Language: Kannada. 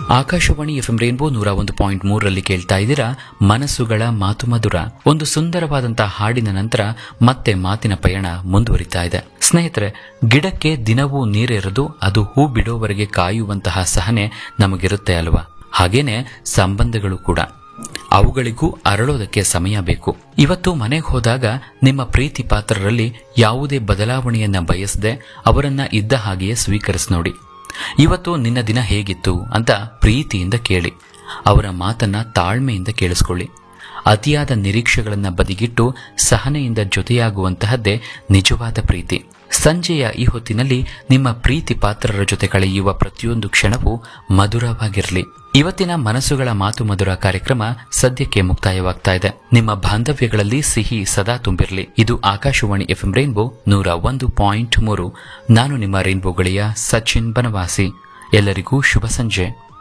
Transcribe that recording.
ಆಕಾಶವಾಣಿ ಎಫ್ಎಂ ರೇನ್ಬೋ ನೂರ ಒಂದು ಪಾಯಿಂಟ್ ಮೂರರಲ್ಲಿ ಕೇಳ್ತಾ ಇದ್ದೀರಾ ಮನಸ್ಸುಗಳ ಮಾತು ಮಧುರ ಒಂದು ಸುಂದರವಾದಂತಹ ಹಾಡಿನ ನಂತರ ಮತ್ತೆ ಮಾತಿನ ಪಯಣ ಮುಂದುವರಿತಾ ಇದೆ ಸ್ನೇಹಿತರೆ ಗಿಡಕ್ಕೆ ದಿನವೂ ನೀರೆರೆದು ಅದು ಹೂ ಬಿಡೋವರೆಗೆ ಕಾಯುವಂತಹ ಸಹನೆ ನಮಗಿರುತ್ತೆ ಅಲ್ವಾ ಹಾಗೇನೆ ಸಂಬಂಧಗಳು ಕೂಡ ಅವುಗಳಿಗೂ ಅರಳೋದಕ್ಕೆ ಸಮಯ ಬೇಕು ಇವತ್ತು ಮನೆಗೆ ಹೋದಾಗ ನಿಮ್ಮ ಪ್ರೀತಿ ಪಾತ್ರರಲ್ಲಿ ಯಾವುದೇ ಬದಲಾವಣೆಯನ್ನ ಬಯಸದೆ ಅವರನ್ನ ಇದ್ದ ಹಾಗೆಯೇ ಸ್ವೀಕರಿಸಿ ನೋಡಿ ಇವತ್ತು ನಿನ್ನ ದಿನ ಹೇಗಿತ್ತು ಅಂತ ಪ್ರೀತಿಯಿಂದ ಕೇಳಿ ಅವರ ಮಾತನ್ನ ತಾಳ್ಮೆಯಿಂದ ಕೇಳಿಸ್ಕೊಳ್ಳಿ ಅತಿಯಾದ ನಿರೀಕ್ಷೆಗಳನ್ನ ಬದಿಗಿಟ್ಟು ಸಹನೆಯಿಂದ ಜೊತೆಯಾಗುವಂತಹದ್ದೇ ನಿಜವಾದ ಪ್ರೀತಿ ಸಂಜೆಯ ಈ ಹೊತ್ತಿನಲ್ಲಿ ನಿಮ್ಮ ಪ್ರೀತಿ ಪಾತ್ರರ ಜೊತೆ ಕಳೆಯುವ ಪ್ರತಿಯೊಂದು ಕ್ಷಣವೂ ಮಧುರವಾಗಿರಲಿ ಇವತ್ತಿನ ಮನಸ್ಸುಗಳ ಮಾತು ಮಧುರ ಕಾರ್ಯಕ್ರಮ ಸದ್ಯಕ್ಕೆ ಮುಕ್ತಾಯವಾಗ್ತಾ ಇದೆ ನಿಮ್ಮ ಬಾಂಧವ್ಯಗಳಲ್ಲಿ ಸಿಹಿ ಸದಾ ತುಂಬಿರಲಿ ಇದು ಆಕಾಶವಾಣಿ ಎಫ್ಎಂ ರೈನ್ಬೋ ನೂರ ಒಂದು ಪಾಯಿಂಟ್ ಮೂರು ನಾನು ನಿಮ್ಮ ರೈನ್ಬೋ ಗೆಳೆಯ ಸಚಿನ್ ಬನವಾಸಿ ಎಲ್ಲರಿಗೂ ಶುಭ ಸಂಜೆ